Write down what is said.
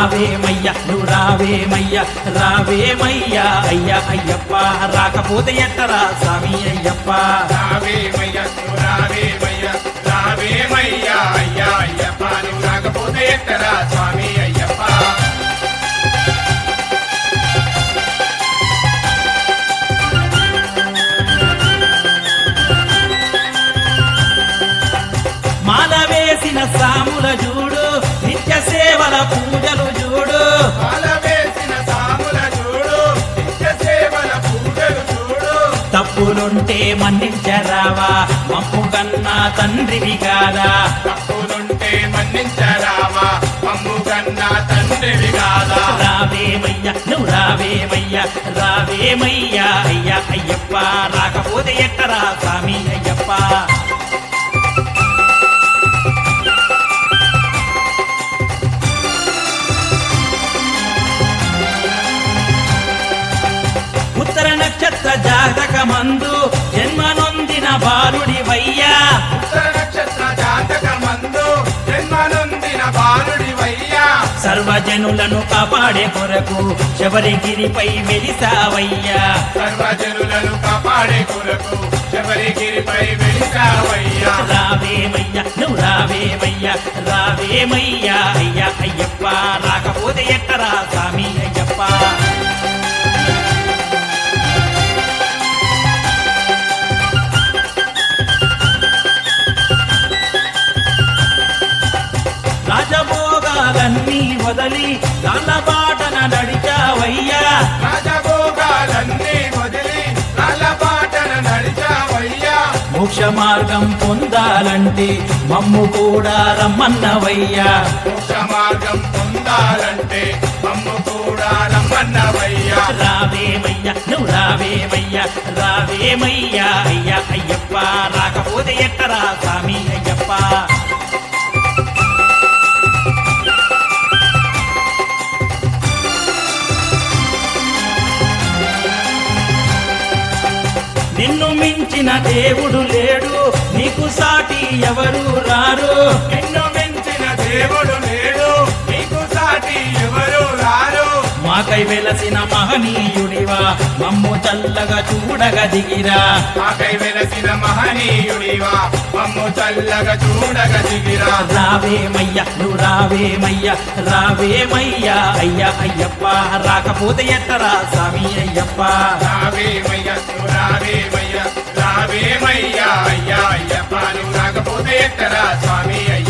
రావేమయ్య నువ్వు రావేమయ్య రావేమయ్య అయ్య అయ్యప్ప రాకపోతే ఎట్టరా స్వామి అయ్యప్ప రావేమయ్య నువ్వు రావేమయ్య రావేమయ్య అయ్యా అయ్యప్ప నువ్వు రాకపోతే ఎట్టరా స్వామి అయ్యప్ప మాల వేసిన సాముల చూడు నిత్య సేవల పూజలు చూడు పాల వేసిన సాముల చూడు నిత్య సేవల పూజలు చూడు తప్పులుంటే మన్నించరావా మమ్ము కన్నా తండ్రివి కాదా తప్పులుంటే మన్నించరావా మమ్ము కన్నా తండ్రివి కాదా రావేమయ్య నువ్వు రావేమయ్య రావేమయ్య అయ్య అయ్యప్ప రాకపోతే ఎట్టరా స్వామి అయ్యప్ప ఉత్తర నక్షత్ర జాతక మందు జన్మనొందిన బాలుడి వయ్యా ఉత్తర నక్షత్ర జాతక మందు జన్మనొందిన బాలుడి వయ్యా సర్వజనులను కాపాడే కొరకు శబరిగిరిపై వెలిసావయ్యా సర్వజనులను కాపాడే కొరకు శబరిగిరిపై వెలిసావయ్యా రావేమయ్య నువ్వు రావేమయ్య రావేమయ్య అయ్య అయ్యప్ప రాకపోతే ఎట్టరా స్వామి అయ్యప్ప రాజభోగాలన్నీ వదలి బాటన నడిచావయ్యా రాజభోగాలన్నీ వదిలి నల్లబాటన నడిచావయ్యా మోక్ష మార్గం పొందాలంటే మమ్ము కూడా రమ్మన్నవయ్యా మోక్ష మార్గం పొందాలంటే మమ్ము కూడా రమ్మన్నవయ్యా రావేమయ్య నువ్వు రావేమయ్య రావేమయ్య అయ్య అయ్యప్ప రాకపోతే ఎట్టరా స్వామి అయ్యప్ప నిన్ను మించిన దేవుడు లేడు నీకు సాటి ఎవరు రారు నిన్ను మించిన దేవుడు లేడు నీకు సాటి ఎవరు రారు మాకై వెలసిన మహనీయుడివా మమ్ము చల్లగా చూడగా దిగిరా మాకై వెలసిన మహనీయుడివా మమ్ము చల్లగా చూడగ దిగిరా రావేమయ్య నువ్వు రావేమయ్య రావేమయ్య అయ్య అయ్యప్ప రాకపోతే ఎట్టరా స్వామి అయ్యప్ప రావేమయ్య నువ్వు రావేమయ్య రావేమయ్య అయ్యా అయ్యప్ప నువ్వు రాకపోతే ఎట్టరా స్వామి అయ్యప్ప